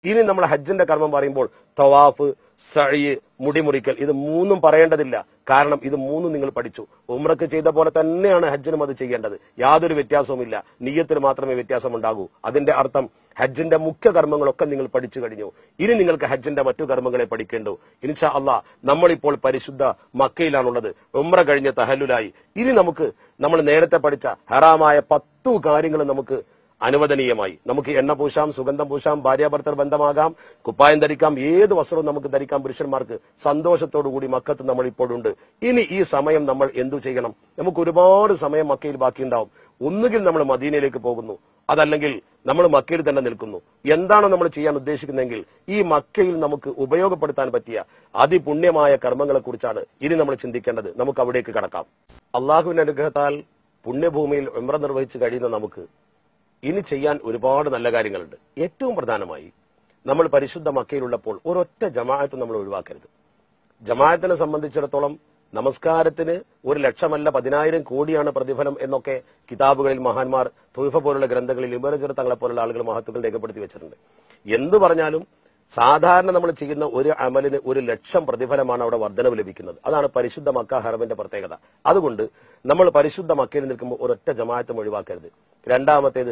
ഇനി നമ്മൾ ഹജ്ജിന്റെ കർമ്മം പറയുമ്പോൾ തവാഫ് സഴി മുടിമുറിക്കൽ ഇത് മൂന്നും പറയേണ്ടതില്ല കാരണം ഇത് മൂന്നും നിങ്ങൾ പഠിച്ചു ഉമ്രക്ക് ചെയ്ത പോലെ തന്നെയാണ് ഹജ്ജിനും അത് ചെയ്യേണ്ടത് യാതൊരു വ്യത്യാസവുമില്ല നീയത്തിന് മാത്രമേ വ്യത്യാസം ഉണ്ടാകൂ അതിന്റെ അർത്ഥം ഹജ്ജിന്റെ മുഖ്യ കർമ്മങ്ങളൊക്കെ നിങ്ങൾ പഠിച്ചു കഴിഞ്ഞു ഇനി നിങ്ങൾക്ക് ഹജ്ജിന്റെ മറ്റു കർമ്മങ്ങളെ പഠിക്കേണ്ടു ഇൻഷാ അള്ളാ നമ്മളിപ്പോൾ പരിശുദ്ധ മക്കയിലാണുള്ളത് ഉമ്ര കഴിഞ്ഞ തഹല്ലുലായി ഇനി നമുക്ക് നമ്മൾ നേരത്തെ പഠിച്ച ഹറാമായ പത്തു കാര്യങ്ങൾ നമുക്ക് അനുവദനീയമായി നമുക്ക് എണ്ണ പൂശാം സുഗന്ധം പൂശാം ഭാര്യാഭർത്തർ ബന്ധമാകാം കുപ്പായം ധരിക്കാം ഏത് വസ്ത്രവും നമുക്ക് ധരിക്കാം പുരുഷന്മാർക്ക് സന്തോഷത്തോടു കൂടി മക്കത്ത് നമ്മൾ ഇപ്പോഴുണ്ട് ഇനി ഈ സമയം നമ്മൾ എന്തു ചെയ്യണം നമുക്ക് ഒരുപാട് സമയം മക്കയിൽ ബാക്കിയുണ്ടാവും ഒന്നുകിൽ നമ്മൾ മദീനയിലേക്ക് പോകുന്നു അതല്ലെങ്കിൽ നമ്മൾ മക്കയിൽ തന്നെ നിൽക്കുന്നു എന്താണോ നമ്മൾ ചെയ്യാൻ ഉദ്ദേശിക്കുന്നതെങ്കിൽ ഈ മക്കയിൽ നമുക്ക് ഉപയോഗപ്പെടുത്താൻ പറ്റിയ അതിപുണ്യമായ കർമ്മങ്ങളെ കുറിച്ചാണ് ഇനി നമ്മൾ ചിന്തിക്കേണ്ടത് നമുക്ക് അവിടേക്ക് കടക്കാം അള്ളാഹുവിന്റെ അനുഗ്രഹത്താൽ പുണ്യഭൂമിയിൽ ഉമ്ര നിർവഹിച്ച് കഴിയുന്ന നമുക്ക് ഇനി ചെയ്യാൻ ഒരുപാട് നല്ല കാര്യങ്ങളുണ്ട് ഏറ്റവും പ്രധാനമായി നമ്മൾ പരിശുദ്ധ മക്കയിലുള്ളപ്പോൾ ഒരൊറ്റ ജമാഅത്ത് നമ്മൾ ഒഴിവാക്കരുത് ജമാഅത്തിനെ സംബന്ധിച്ചിടത്തോളം നമസ്കാരത്തിന് ഒരു ലക്ഷമല്ല പതിനായിരം കോടിയാണ് പ്രതിഫലം എന്നൊക്കെ കിതാബുകളിൽ മഹാന്മാർ തൊയ്ഫ പോലുള്ള ഗ്രന്ഥങ്ങളിൽ ഇമറജർ തങ്ങളെ പോലുള്ള ആളുകൾ മഹത്വങ്ങൾ രേഖപ്പെടുത്തി വെച്ചിട്ടുണ്ട് എന്ത് പറഞ്ഞാലും സാധാരണ നമ്മൾ ചെയ്യുന്ന ഒരു അമലിന് ഒരു ലക്ഷം പ്രതിഫലമാണ് അവിടെ വർധനവ് ലഭിക്കുന്നത് അതാണ് പരിശുദ്ധ മക്ക ഹറമിന്റെ പ്രത്യേകത അതുകൊണ്ട് നമ്മൾ പരിശുദ്ധ മക്കയിൽ നിൽക്കുമ്പോൾ ഒരൊറ്റ ജമാഅത്തും ഒഴിവാക്കരുത് രണ്ടാമത്തേത്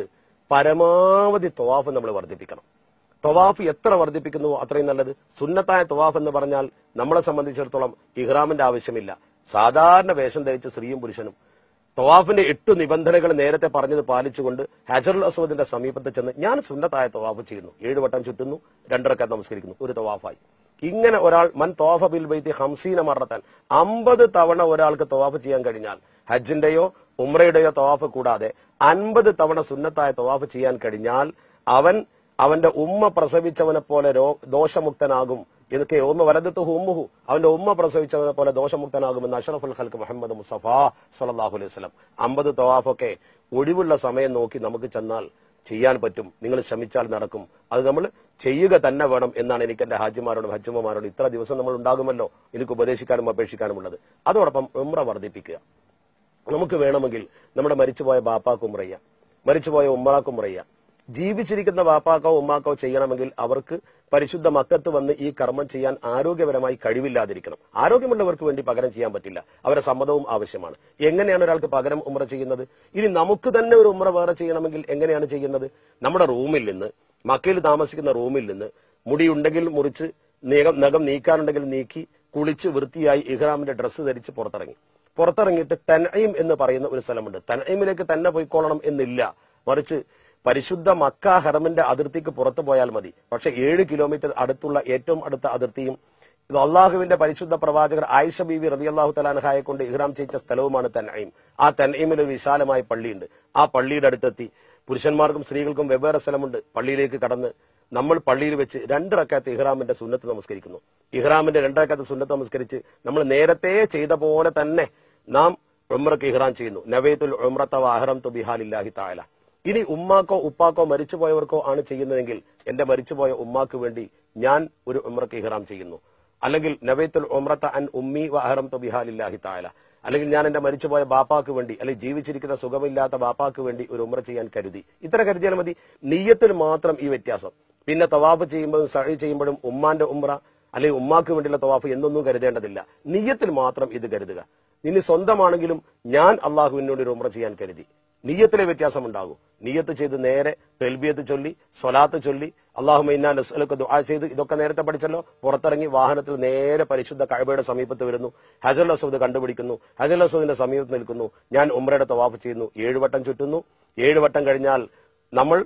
പരമാവധി തൊവാഫ് നമ്മൾ വർദ്ധിപ്പിക്കണം തൊവാഫ് എത്ര വർദ്ധിപ്പിക്കുന്നുവോ അത്രയും നല്ലത് സുന്നത്തായ തൊവാഫ് എന്ന് പറഞ്ഞാൽ നമ്മളെ സംബന്ധിച്ചിടത്തോളം ഇഹ്റാമിന്റെ ആവശ്യമില്ല സാധാരണ വേഷം ധരിച്ച സ്ത്രീയും പുരുഷനും തൊവാഫിന്റെ എട്ട് നിബന്ധനകൾ നേരത്തെ പറഞ്ഞത് പാലിച്ചുകൊണ്ട് ഹജറുൽ അസ്വദിന്റെ സമീപത്ത് ചെന്ന് ഞാൻ സുന്നത്തായ തൊവാഫ് ചെയ്യുന്നു ഏഴ് വട്ടം ചുറ്റുന്നു രണ്ടരക്ക നമസ്കരിക്കുന്നു ഒരു തൊവാഫായി ഇങ്ങനെ ഒരാൾ മൻ തോഫ ബിൽ ബൈത്തി ഹംസീന മറത്താൻ അമ്പത് തവണ ഒരാൾക്ക് തൊവാഫ് ചെയ്യാൻ കഴിഞ്ഞാൽ ഹജ്ജിന്റെയോ ഉമ്രയുടെയോ തൊവാഫ് കൂടാതെ അൻപത് തവണ സുന്നത്തായ തൊവാഫ് ചെയ്യാൻ കഴിഞ്ഞാൽ അവൻ അവന്റെ ഉമ്മ പ്രസവിച്ചവനെ പോലെ രോ ദോഷമുക്തനാകും ഇതൊക്കെ ഉമ്മ വലതത്ത് ഉമ്മുഹു അവന്റെ ഉമ്മ പ്രസവിച്ചവനെ പോലെ ദോഷമുക്തനാകുമെന്ന് അഷറഫുൽ ഖൽക്ക് മുഹമ്മദ് മുസഫ സലാഹു അലൈഹി സ്വലം അമ്പത് തവാഫൊക്കെ ഒഴിവുള്ള സമയം നോക്കി നമുക്ക് ചെന്നാൽ ചെയ്യാൻ പറ്റും നിങ്ങൾ ശ്രമിച്ചാൽ നടക്കും അത് നമ്മൾ ചെയ്യുക തന്നെ വേണം എന്നാണ് എനിക്ക് എന്റെ ഹാജിമാരോടും ഹജ്ജുമ്മമാരോടും ഇത്ര ദിവസം നമ്മൾ ഉണ്ടാകുമല്ലോ എനിക്ക് ഉപദേശിക്കാനും അപേക്ഷിക്കാനും ഉള്ളത് അതോടൊപ്പം ഉമ്ര വർദ്ധിപ്പിക്കുക നമുക്ക് വേണമെങ്കിൽ നമ്മുടെ മരിച്ചുപോയ ബാപ്പാക്കും ഉമ്രയ്യ മരിച്ചുപോയ ഉമ്മറാക്കും ഉമ്രയ്യ ജീവിച്ചിരിക്കുന്ന ബാപ്പാക്കോ ഉമ്മാക്കോ ചെയ്യണമെങ്കിൽ അവർക്ക് പരിശുദ്ധ മക്കത്ത് വന്ന് ഈ കർമ്മം ചെയ്യാൻ ആരോഗ്യപരമായി കഴിവില്ലാതിരിക്കണം ആരോഗ്യമുള്ളവർക്ക് വേണ്ടി പകരം ചെയ്യാൻ പറ്റില്ല അവരുടെ സമ്മതവും ആവശ്യമാണ് എങ്ങനെയാണ് ഒരാൾക്ക് പകരം ഉമ്ര ചെയ്യുന്നത് ഇനി നമുക്ക് തന്നെ ഒരു ഉമ്ര വേറെ ചെയ്യണമെങ്കിൽ എങ്ങനെയാണ് ചെയ്യുന്നത് നമ്മുടെ റൂമിൽ നിന്ന് മക്കയിൽ താമസിക്കുന്ന റൂമിൽ നിന്ന് മുടിയുണ്ടെങ്കിൽ മുറിച്ച് നഖം നഖം നീക്കാനുണ്ടെങ്കിൽ നീക്കി കുളിച്ച് വൃത്തിയായി ഇഹ്റാമിന്റെ ഡ്രസ്സ് ധരിച്ച് പുറത്തിറങ്ങി പുറത്തിറങ്ങിയിട്ട് തൻഐം എന്ന് പറയുന്ന ഒരു സ്ഥലമുണ്ട് തൻഐമിലേക്ക് തന്നെ പോയിക്കോളണം എന്നില്ല മറിച്ച് പരിശുദ്ധ മക്ക ഹറമിന്റെ അതിർത്തിക്ക് പുറത്തു പോയാൽ മതി പക്ഷെ ഏഴ് കിലോമീറ്റർ അടുത്തുള്ള ഏറ്റവും അടുത്ത അതിർത്തിയും ഇത് അള്ളാഹുവിന്റെ പരിശുദ്ധ പ്രവാചകർ ആയിഷ ബീവി റതി അള്ളാഹു തലാൻഹായെ കൊണ്ട് ഇഹ്റാം ചെയ്യിച്ച സ്ഥലവുമാണ് തൻഐം ആ തൻഐമിൽ ഒരു വിശാലമായ പള്ളിയുണ്ട് ആ പള്ളിയുടെ അടുത്തെത്തി പുരുഷന്മാർക്കും സ്ത്രീകൾക്കും വെവ്വേറെ സ്ഥലമുണ്ട് പള്ളിയിലേക്ക് കടന്ന് നമ്മൾ പള്ളിയിൽ വെച്ച് രണ്ടിറക്കാത്ത ഇഹ്റാമിന്റെ സുന്നത്ത് നമസ്കരിക്കുന്നു ഇഹ്റാമിന്റെ രണ്ടിറക്കാത്ത സുന്നത്ത് നമസ്കരിച്ച് നമ്മൾ നേരത്തെ ചെയ്ത പോലെ തന്നെ നാം ഉമ്രക്ക് ഇഹ്റാം ചെയ്യുന്നു നവേത്തുൽ ഉമ്രത്ത വാഹറം തു ബിഹാലില്ലാഹി താല ഇനി ഉമ്മാക്കോ ഉപ്പാക്കോ മരിച്ചുപോയവർക്കോ ആണ് ചെയ്യുന്നതെങ്കിൽ എന്റെ മരിച്ചുപോയ ഉമ്മാക്ക് വേണ്ടി ഞാൻ ഒരു ഉമ്രക്ക് ഇഹ്റാം ചെയ്യുന്നു അല്ലെങ്കിൽ നവേത്തുൽ ഉമ്രത്ത അൻ ഉമ്മി വഹറം തു ബിഹാലില്ലാഹി താല അല്ലെങ്കിൽ ഞാൻ എന്റെ മരിച്ചുപോയ ബാപ്പാക്ക് വേണ്ടി അല്ലെങ്കിൽ ജീവിച്ചിരിക്കുന്ന സുഖമില്ലാത്ത ബാപ്പാക്ക് വേണ്ടി ഒരു ഉമ്ര ചെയ്യാൻ കരുതി ഇത്ര കരുതിയാൽ മതി നീയത്തിൽ മാത്രം ഈ വ്യത്യാസം പിന്നെ തവാഫ് ചെയ്യുമ്പോഴും സഴി ചെയ്യുമ്പോഴും ഉമ്മാന്റെ ഉമ്ര അല്ലെങ്കിൽ ഉമ്മാക്ക് വേണ്ടിയുള്ള തവാഫ് എന്നൊന്നും കരുതേണ്ടതില്ല നീയത്തിൽ മാത്രം ഇത് കരുതുക ഇനി സ്വന്തമാണെങ്കിലും ഞാൻ അള്ളാഹുവിനോട് ഒരു ഉമ്ര ചെയ്യാൻ കരുതി നീയത്തിലെ വ്യത്യാസം ഉണ്ടാകും നീയത്ത് ചെയ്ത് നേരെ തെൽബിയത്ത് ചൊല്ലി സ്വലാത്ത് ചൊല്ലി അള്ളാഹു നസ്അലൊക്കെ ദുആ ചെയ്ത് ഇതൊക്കെ നേരത്തെ പഠിച്ചല്ലോ പുറത്തിറങ്ങി വാഹനത്തിൽ നേരെ പരിശുദ്ധ കഴബയുടെ സമീപത്ത് വരുന്നു ഹജർ അസൂദ് കണ്ടുപിടിക്കുന്നു ഹജർ അസൂദിന്റെ സമീപത്ത് നിൽക്കുന്നു ഞാൻ ഉമ്രയുടെ തവാഫ് ചെയ്യുന്നു ഏഴ് വട്ടം ചുറ്റുന്നു ഏഴ് വട്ടം കഴിഞ്ഞാൽ നമ്മൾ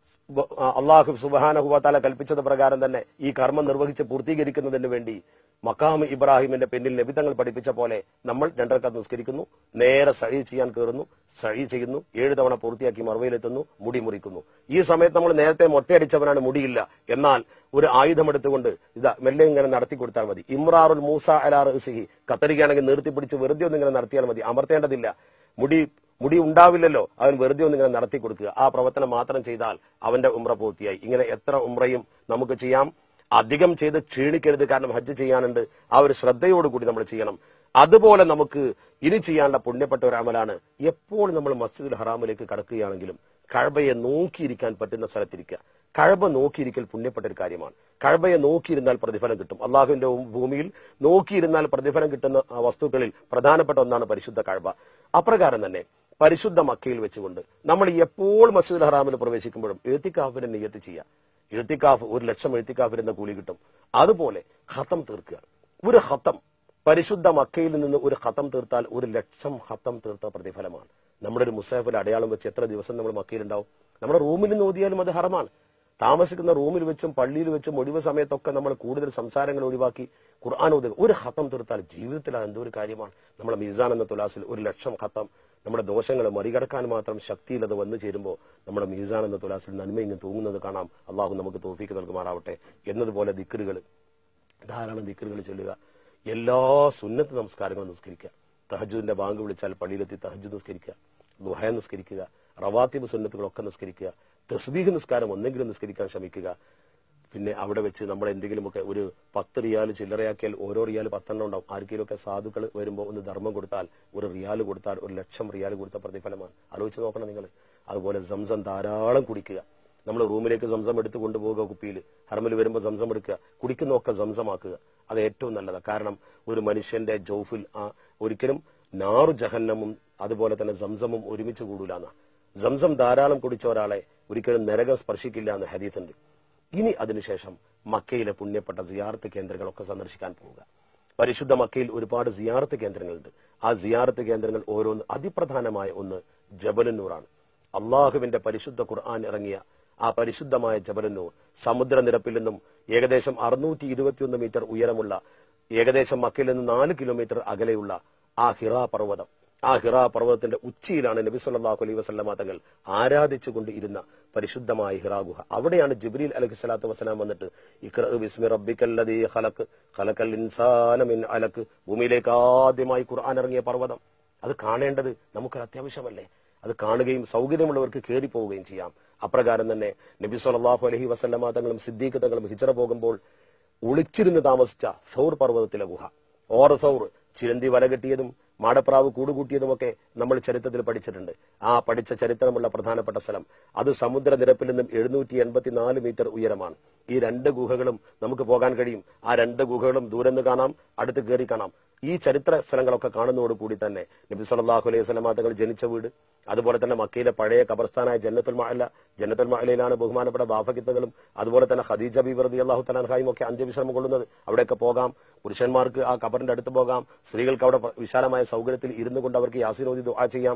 അള്ളാഹു സുബാനഹുവാത്താല കൽപ്പിച്ചത് പ്രകാരം തന്നെ ഈ കർമ്മം നിർവഹിച്ച് പൂർത്തീകരിക്കുന്നതിന് വേണ്ടി മക്കാമ് ഇബ്രാഹിമിന്റെ പിന്നിൽ നബിതങ്ങൾ പഠിപ്പിച്ച പോലെ നമ്മൾ രണ്ടരക്കാത്ത് നിസ്കരിക്കുന്നു നേരെ സഴി ചെയ്യാൻ കയറുന്നു സഴി ചെയ്യുന്നു ഏഴ് തവണ പൂർത്തിയാക്കി മറുവയിലെത്തുന്നു മുടി മുറിക്കുന്നു ഈ സമയത്ത് നമ്മൾ നേരത്തെ മൊട്ടയടിച്ചവനാണ് മുടിയില്ല എന്നാൽ ഒരു ആയുധമെടുത്തുകൊണ്ട് ഇതാ മെല്ലെ ഇങ്ങനെ നടത്തി കൊടുത്താൽ മതി ഇമ്രാറുൽ മൂസ അലാ റഹ്സിഹി കത്തരികയാണെങ്കിൽ നിർത്തി പിടിച്ച് വെറുതെ ഒന്ന് ഇങ്ങനെ നടത്തിയാൽ മതി അമർത്തേണ്ടതില്ല മുടി മുടി ഉണ്ടാവില്ലല്ലോ അവൻ വെറുതെ ഒന്ന് ഇങ്ങനെ നടത്തി കൊടുക്കുക ആ പ്രവർത്തനം മാത്രം ചെയ്താൽ അവന്റെ ഉമ്ര പൂർത്തിയായി ഇങ്ങനെ എത്ര ഉമ്രയും നമുക്ക് ചെയ്യാം അധികം ചെയ്ത് ക്ഷീണിക്കരുത് കാരണം ഹജ്ജ് ചെയ്യാനുണ്ട് ആ ഒരു ശ്രദ്ധയോടുകൂടി നമ്മൾ ചെയ്യണം അതുപോലെ നമുക്ക് ഇനി ചെയ്യാനുള്ള പുണ്യപ്പെട്ട ഒരു അമലാണ് എപ്പോൾ നമ്മൾ മസ്ജിദുൽ ഹറാമിലേക്ക് കടക്കുകയാണെങ്കിലും കഴബയെ നോക്കിയിരിക്കാൻ പറ്റുന്ന സ്ഥലത്തിരിക്കുക കഴബ നോക്കിയിരിക്കൽ പുണ്യപ്പെട്ട ഒരു കാര്യമാണ് കഴബയെ നോക്കിയിരുന്നാൽ പ്രതിഫലം കിട്ടും അള്ളാഹുവിന്റെ ഭൂമിയിൽ നോക്കിയിരുന്നാൽ പ്രതിഫലം കിട്ടുന്ന ആ, വസ്തുക്കളിൽ പ്രധാനപ്പെട്ട ഒന്നാണ് പരിശുദ്ധ കഴബ അപ്രകാരം തന്നെ പരിശുദ്ധ മക്കയിൽ വെച്ചുകൊണ്ട് നമ്മൾ എപ്പോൾ മസ്ജിദുൽ ഹറാമിൽ പ്രവേശിക്കുമ്പോഴും എഴുത്തിക്കാഫിനെ നിയത്ത് ചെയ്യുക എഴുത്തിക്കാഫ് ഒരു ലക്ഷം എഴുത്തിക്കാഫിരുന്ന കൂലി കിട്ടും അതുപോലെ ഹത്തം തീർക്കുക ഒരു ഹത്തം പരിശുദ്ധ മക്കയിൽ നിന്ന് ഒരു ഹത്തം തീർത്താൽ ഒരു ലക്ഷം ഹത്തം തീർത്ത പ്രതിഫലമാണ് നമ്മുടെ ഒരു മുസാഫിൽ അടയാളം വെച്ച് എത്ര ദിവസം നമ്മൾ മക്കയിലുണ്ടാവും നമ്മുടെ റൂമിൽ നിന്ന് ഓതിയാലും അത് ഹറമാണ് താമസിക്കുന്ന റൂമിൽ വെച്ചും പള്ളിയിൽ വെച്ചും ഒഴിവ് സമയത്തൊക്കെ നമ്മൾ കൂടുതൽ സംസാരങ്ങൾ ഒഴിവാക്കി ഖുർആൻ ഓതുക ഒരു ഹത്തം തീർത്താൽ ജീവിതത്തിൽ അത് എന്തോ ഒരു കാര്യമാണ് നമ്മുടെ മിസാൻ എന്ന തുലാസിൽ ഒരു ലക്ഷം ഹത്തം നമ്മുടെ ദോഷങ്ങളെ മറികടക്കാൻ മാത്രം ശക്തിയിൽ അത് വന്നു ചേരുമ്പോൾ നമ്മുടെ മീസാൻ എന്ന തുലാസിൽ നന്മ ഇങ്ങനെ തൂങ്ങുന്നത് കാണാം അള്ളാഹു നമുക്ക് തോഫിക്ക് നൽകുമാറാവട്ടെ എന്നതുപോലെ ദിക്കറുകൾ ധാരാളം ദിക്കറുകൾ ചൊല്ലുക എല്ലാ സുന്നത്ത് നമസ്കാരങ്ങളും നിസ്കരിക്കുക തഹജുദിന്റെ ബാങ്ക് വിളിച്ചാൽ പള്ളിയിലെത്തി തഹജു നിസ്കരിക്കുക ദുഹയ നിസ്കരിക്കുക റവാത്തിബ് സുന്നത്തുകളൊക്കെ നിസ്കരിക്കുക തസ്ബീഹ് നിസ്കാരം ഒന്നെങ്കിലും നിസ്കരിക്കാൻ ശ്രമിക്കുക പിന്നെ അവിടെ വെച്ച് നമ്മൾ എന്തെങ്കിലുമൊക്കെ ഒരു പത്ത് റിയാൽ ചില്ലറയാക്കിയാൽ ഓരോ റിയാൽ പത്തെണ്ണം ഉണ്ടാവും ആർക്കെങ്കിലുമൊക്കെ സാധുക്കൾ വരുമ്പോൾ ഒന്ന് ധർമ്മം കൊടുത്താൽ ഒരു റിയാൽ കൊടുത്താൽ ഒരു ലക്ഷം റിയാൽ കൊടുത്ത പ്രതിഫലമാണ് ആലോചിച്ച് നോക്കണം നിങ്ങൾ അതുപോലെ സംസം ധാരാളം കുടിക്കുക നമ്മൾ റൂമിലേക്ക് സംസം എടുത്ത് കൊണ്ടുപോകുക കുപ്പിയിൽ ഹർമിൽ വരുമ്പോൾ സംസം എടുക്കുക കുടിക്കുന്നതൊക്കെ സംസമാക്കുക അത് ഏറ്റവും നല്ലതാണ് കാരണം ഒരു മനുഷ്യന്റെ ജോഫിൽ ആ ഒരിക്കലും നാറു ജഹന്നമും അതുപോലെ തന്നെ സംസമും ഒരുമിച്ച് കൂടൂലെന്ന സംസം ധാരാളം കുടിച്ച ഒരാളെ ഒരിക്കലും നരകം സ്പർശിക്കില്ല എന്ന് ഹദീത്തുണ്ട് ഇനി അതിനുശേഷം മക്കയിലെ പുണ്യപ്പെട്ട സിയാർത്ത് കേന്ദ്രങ്ങളൊക്കെ സന്ദർശിക്കാൻ പോവുക പരിശുദ്ധ മക്കയിൽ ഒരുപാട് സിയാർത്ത് കേന്ദ്രങ്ങളുണ്ട് ആ സിയാർത്ത് കേന്ദ്രങ്ങൾ ഓരോന്ന് അതിപ്രധാനമായ ഒന്ന് ജബലന്നൂറാണ് അള്ളാഹുവിന്റെ പരിശുദ്ധ ഖുർആൻ ഇറങ്ങിയ ആ പരിശുദ്ധമായ ജബലന്നൂർ സമുദ്രനിരപ്പിൽ നിന്നും ഏകദേശം അറുന്നൂറ്റി ഇരുപത്തിയൊന്ന് മീറ്റർ ഉയരമുള്ള ഏകദേശം മക്കയിൽ നിന്ന് നാല് കിലോമീറ്റർ അകലെയുള്ള ആ ഹിറാ പർവ്വതം ആ ഹിറാ പർവ്വതത്തിന്റെ ഉച്ചിയിലാണ് നബി സല്ലല്ലാഹു അലൈഹി വസല്ലമ തങ്ങൾ ആരാധിച്ചുകൊണ്ട് ഇരുന്ന പരിശുദ്ധമായ ഹിറാ ഗുഹ അവിടെയാണ് ജിബ്രീൽ അലൈഹി സ്വലാത്തു വസ്സലാം വന്നിട്ട് ഇഖ്റ ബിസ്മി റബ്ബിക്കല്ലദീ ഖലഖ് ഖലഖൽ ഇൻസാന മിൻ അലക് ഭൂമിയിലേക്ക് ആദ്യമായി ഖുർആൻ ഇറങ്ങിയ പർവ്വതം അത് കാണേണ്ടത് നമുക്കൊരു അത്യാവശ്യമല്ലേ അത് കാണുകയും സൗകര്യമുള്ളവർക്ക് കയറി പോവുകയും ചെയ്യാം അപ്രകാരം തന്നെ നബി സല്ലല്ലാഹു അലൈഹി വസല്ലമ തങ്ങളും സിദ്ദീഖ് തങ്ങളും ഹിജറ പോകുമ്പോൾ ഒളിച്ചിരുന്ന് താമസിച്ച സൗർ പർവ്വതത്തിലെ ഗുഹ ഓർ സൗർ ചിരന്തി വലകെട്ടിയതും മാടപ്രാവ് കൂടുകൂട്ടിയതുമൊക്കെ നമ്മൾ ചരിത്രത്തിൽ പഠിച്ചിട്ടുണ്ട് ആ പഠിച്ച ചരിത്രമുള്ള പ്രധാനപ്പെട്ട സ്ഥലം അത് സമുദ്രനിരപ്പിൽ നിന്നും എഴുന്നൂറ്റി എൺപത്തിനാല് മീറ്റർ ഉയരമാണ് ഈ രണ്ട് ഗുഹകളും നമുക്ക് പോകാൻ കഴിയും ആ രണ്ട് ഗുഹകളും ദൂരെ നിന്ന് കാണാം അടുത്ത് കയറി കാണാം ഈ ചരിത്ര സ്ഥലങ്ങളൊക്കെ കാണുന്നതോടുകൂടി തന്നെ നബി സല്ലല്ലാഹു അലൈഹി വസല്ലമ തങ്ങൾ ജനിച്ച വീട് അതുപോലെ തന്നെ മക്കയിലെ പഴയ കബർസ്ഥാനായ ജന്നത്തുൽ മഅല ജന്നത്തുൽ മഅലയിലാണ് ബഹുമാനപ്പെട്ട ബാഫക്കിത്തകളും അതുപോലെ തന്നെ ഖദീജ ബീബി റളിയല്ലാഹു തലാൻഹായും ഒക്കെ അന്ത്യവിശ്രമം കൊള്ളുന്നത് അവിടെയൊക്കെ പോകാം പുരുഷന്മാർക്ക് ആ കബറിന്റെ അടുത്ത് പോകാം സ്ത്രീകൾക്ക് അവിടെ വിശാലമായ സൗകര്യത്തിൽ ഇരുന്നു കൊണ്ട് അവർക്ക് യാസീനോദി ദുആ ചെയ്യാം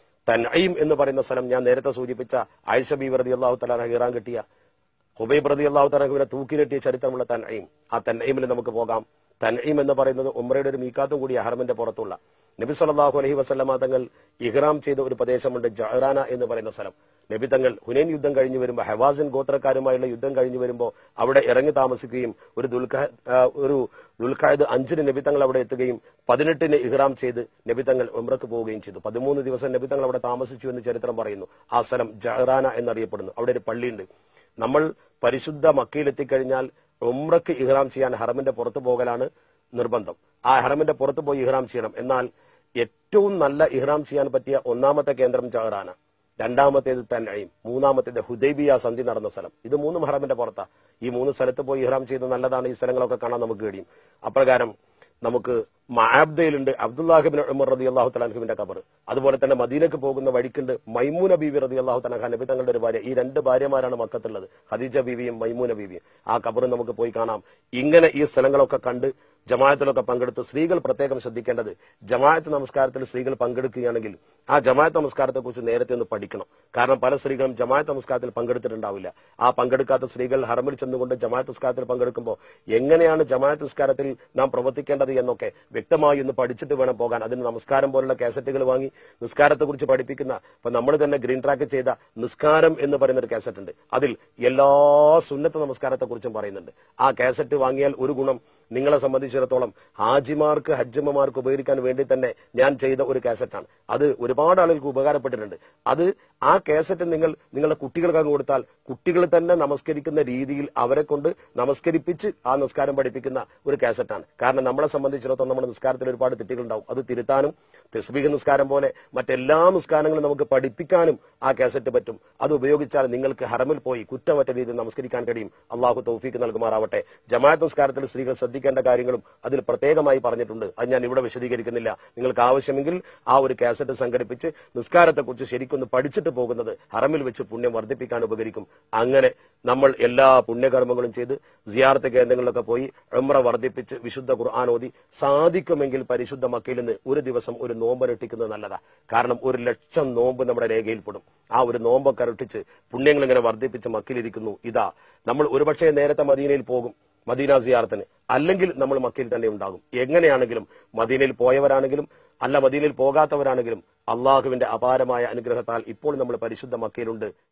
തൻഈം എന്ന് പറയുന്ന സ്ഥലം ഞാൻ നേരത്തെ സൂചിപ്പിച്ച ആയിഷ ബീബി റളിയല്ലാഹു തലാൻഹ ഇറാൻ കിട്ടിയ ഹുബൈബ് റതി അള്ളാഹു തലഹുവിനെ തൂക്കിലെട്ടിയ ചരിത്രമുള്ള തൻഈം ആ തൻഈമിൽ നമുക്ക് പോകാം തൻഈം എന്ന് പറയുന്നത് ഉമ്രയുടെ ഒരു മീക്കാത്തും കൂടി അഹറമിന്റെ പുറത്തുള്ള നബി സല്ലല്ലാഹു അലൈഹി വസല്ലമ തങ്ങൾ ഇഹ്റാം ചെയ്ത ഒരു പ്രദേശമുണ്ട് ജഹറാന എന്ന് പറയുന്ന സ്ഥലം നബി തങ്ങൾ ഹുനൈൻ യുദ്ധം കഴിഞ്ഞു വരുമ്പോൾ ഹവാസിൻ ഗോത്രക്കാരുമായുള്ള യുദ്ധം കഴിഞ്ഞു വരുമ്പോൾ അവിടെ ഇറങ്ങി താമസിക്കുകയും ഒരു ദുൽഖ ആ, ഒരു ദുൽഖായത് അഞ്ചിന് നബി തങ്ങൾ അവിടെ എത്തുകയും പതിനെട്ടിന് ഇഹ്റാം ചെയ്ത് നബി തങ്ങൾ ഉംറക്ക് പോവുകയും ചെയ്തു പതിമൂന്ന് ദിവസം നബി തങ്ങൾ അവിടെ താമസിച്ചു എന്ന് ചരിത്രം പറയുന്നു ആ സ്ഥലം ജഹറാന എന്നറിയപ്പെടുന്നു അവിടെ ഒരു പള്ളിയുണ്ട് നമ്മൾ പരിശുദ്ധ മക്കയിൽ എത്തിക്കഴിഞ്ഞാൽ ഉംറക്ക് ഇഹ്റാം ചെയ്യാൻ ഹറമിന്റെ പുറത്തു പോകലാണ് നിർബന്ധം ആ ഹറമിന്റെ പുറത്ത് പോയി ഇഹ്റാം ചെയ്യണം എന്നാൽ ഏറ്റവും നല്ല ഇഹ്റാം ചെയ്യാൻ പറ്റിയ ഒന്നാമത്തെ കേന്ദ്രം ജഹറാന രണ്ടാമത്തേത് തൻഈം മൂന്നാമത്തേത് ഹുദൈബിയ സന്ധി നടന്ന സ്ഥലം ഇത് മൂന്നും ഹറമിന്റെ പുറത്താ ഈ മൂന്ന് സ്ഥലത്ത് പോയി ഇഹ്റാം ചെയ്ത് നല്ലതാണ് ഈ സ്ഥലങ്ങളൊക്കെ കാണാൻ നമുക്ക് കഴിയും അപ്രകാരം നമുക്ക് മഅബ്ദയിലുണ്ട് അബ്ദുല്ലാഹിബിൻ ഉമർ റതി അള്ളാഹു തലാൻഹുവിന്റെ കബർ അതുപോലെ തന്നെ മദീനക്ക് പോകുന്ന വഴിക്കുണ്ട് മൈമൂന ബീവി റതി അള്ളാഹു തലാഖ നബി തങ്ങളുടെ ഒരു ഭാര്യ ഈ രണ്ട് ഭാര്യമാരാണ് മക്കത്തുള്ളത് ഖദീജ ബീവിയും മൈമൂന ബീവിയും ആ കബർ നമുക്ക് പോയി കാണാം ഇങ്ങനെ ഈ സ്ഥലങ്ങളൊക്കെ കണ്ട് ജമാഅത്തിലൊക്കെ പങ്കെടുത്ത് സ്ത്രീകൾ പ്രത്യേകം ശ്രദ്ധിക്കേണ്ടത് ജമാഅത്ത് നമസ്കാരത്തിൽ സ്ത്രീകൾ പങ്കെടുക്കുകയാണെങ്കിൽ ആ ജമാഅത്ത് നമസ്കാരത്തെ കുറിച്ച് നേരത്തെ ഒന്ന് പഠിക്കണം കാരണം പല സ്ത്രീകളും ജമാഅത്ത് നമസ്കാരത്തിൽ പങ്കെടുത്തിട്ടുണ്ടാവില്ല ആ പങ്കെടുക്കാത്ത സ്ത്രീകൾ ഹറമിൽ ചെന്നുകൊണ്ട് ജമാഅത്ത് നമസ്കാരത്തിൽ പങ്കെടുക്കുമ്പോൾ എങ്ങനെയാണ് ജമാഅത്ത് നമസ്കാരത്തിൽ നാം പ്രവർത്തിക്കേണ്ടത് എന്നൊക്കെ വ്യക്തമായി ഒന്ന് പഠിച്ചിട്ട് വേണം പോകാൻ അതിന് നമസ്കാരം പോലുള്ള കാസറ്റുകൾ വാങ്ങി നിസ്കാരത്തെ കുറിച്ച് പഠിപ്പിക്കുന്ന ഇപ്പൊ നമ്മൾ തന്നെ ഗ്രീൻ ട്രാക്ക് ചെയ്ത നിസ്കാരം എന്ന് പറയുന്ന ഒരു കാസറ്റ് ഉണ്ട് അതിൽ എല്ലാ സുന്നത്ത് നമസ്കാരത്തെ കുറിച്ചും പറയുന്നുണ്ട് ആ കാസറ്റ് വാങ്ങിയാൽ ഒരു ഗുണം നിങ്ങളെ സംബന്ധിച്ചിടത്തോളം ഹാജിമാർക്ക് ഹജ്ജമ്മമാർക്ക് ഉപകരിക്കാൻ വേണ്ടി തന്നെ ഞാൻ ചെയ്ത ഒരു കാസറ്റാണ് അത് ഒരുപാട് ആളുകൾക്ക് ഉപകാരപ്പെട്ടിട്ടുണ്ട് അത് ആ കാസറ്റ് നിങ്ങൾ നിങ്ങളുടെ കുട്ടികൾക്ക് അങ്ങ് കൊടുത്താൽ കുട്ടികൾ തന്നെ നമസ്കരിക്കുന്ന രീതിയിൽ അവരെ കൊണ്ട് നമസ്കരിപ്പിച്ച് ആ നിസ്കാരം പഠിപ്പിക്കുന്ന ഒരു കാസറ്റാണ് കാരണം നമ്മളെ സംബന്ധിച്ചിടത്തോളം നമ്മുടെ നിസ്കാരത്തിൽ ഒരുപാട് തെറ്റുകൾ ഉണ്ടാവും അത് തിരുത്താനും തെസ്ബീഹ് നിസ്കാരം പോലെ മറ്റെല്ലാ നിസ്കാരങ്ങളും നമുക്ക് പഠിപ്പിക്കാനും ആ കാസറ്റ് പറ്റും അത് ഉപയോഗിച്ചാൽ നിങ്ങൾക്ക് ഹറമിൽ പോയി കുറ്റമറ്റ രീതിയിൽ നമസ്കരിക്കാൻ കഴിയും അള്ളാഹു തൗഫീക്ക് നൽകുമാറാവട്ടെ ജമാഅത്ത് നിസ്കാരത്തിൽ സ്ത്രീകൾ ശ്രദ്ധിക്കേണ്ട കാര്യങ്ങളും അതിൽ പ്രത്യേകമായി പറഞ്ഞിട്ടുണ്ട് അത് ഞാൻ ഇവിടെ വിശദീകരിക്കുന്നില്ല നിങ്ങൾക്ക് ആവശ്യമെങ്കിൽ ആ ഒരു കാസറ്റ് സംഘടിപ്പിച്ച് നിസ്കാരത്തെക്കുറിച്ച് ശരിക്കൊന്ന് പഠിച്ചിട്ട് പോകുന്നത് ഹറമിൽ വെച്ച് പുണ്യം വർദ്ധിപ്പിക്കാൻ ഉപകരിക്കും അങ്ങനെ നമ്മൾ എല്ലാ പുണ്യകർമ്മങ്ങളും ചെയ്ത് സിയാർത്ത് കേന്ദ്രങ്ങളിലൊക്കെ പോയി ഉംറ വർദ്ധിപ്പിച്ച് വിശുദ്ധ ഖുർആൻ ഓതി സാധിക്കുമെങ്കിൽ പരിശുദ്ധ മക്കയിൽ നിന്ന് ഒരു ദിവസം ഒരു നോമ്പ് അനുഷ്ഠിക്കുന്നത് നല്ലതാ കാരണം ഒരു ലക്ഷം നോമ്പ് നമ്മുടെ രേഖയിൽപ്പെടും ആ ഒരു നോമ്പൊക്കെ അനുഷ്ഠിച്ച് പുണ്യങ്ങൾ ഇങ്ങനെ വർദ്ധിപ്പിച്ച് മക്കയിലിരിക്കുന്നു ഇതാ നമ്മൾ ഒരുപക്ഷെ നേരത്തെ മദീനയിൽ പോകും മദീന സിയാറത്തിന് അല്ലെങ്കിൽ നമ്മൾ മക്കയിൽ തന്നെ ഉണ്ടാകും എങ്ങനെയാണെങ്കിലും മദീനയിൽ പോയവരാണെങ്കിലും അല്ല മദീനയിൽ പോകാത്തവരാണെങ്കിലും അള്ളാഹുവിന്റെ അപാരമായ അനുഗ്രഹത്താൽ ഇപ്പോൾ നമ്മൾ പരിശുദ്ധ മക്കയിലുണ്ട്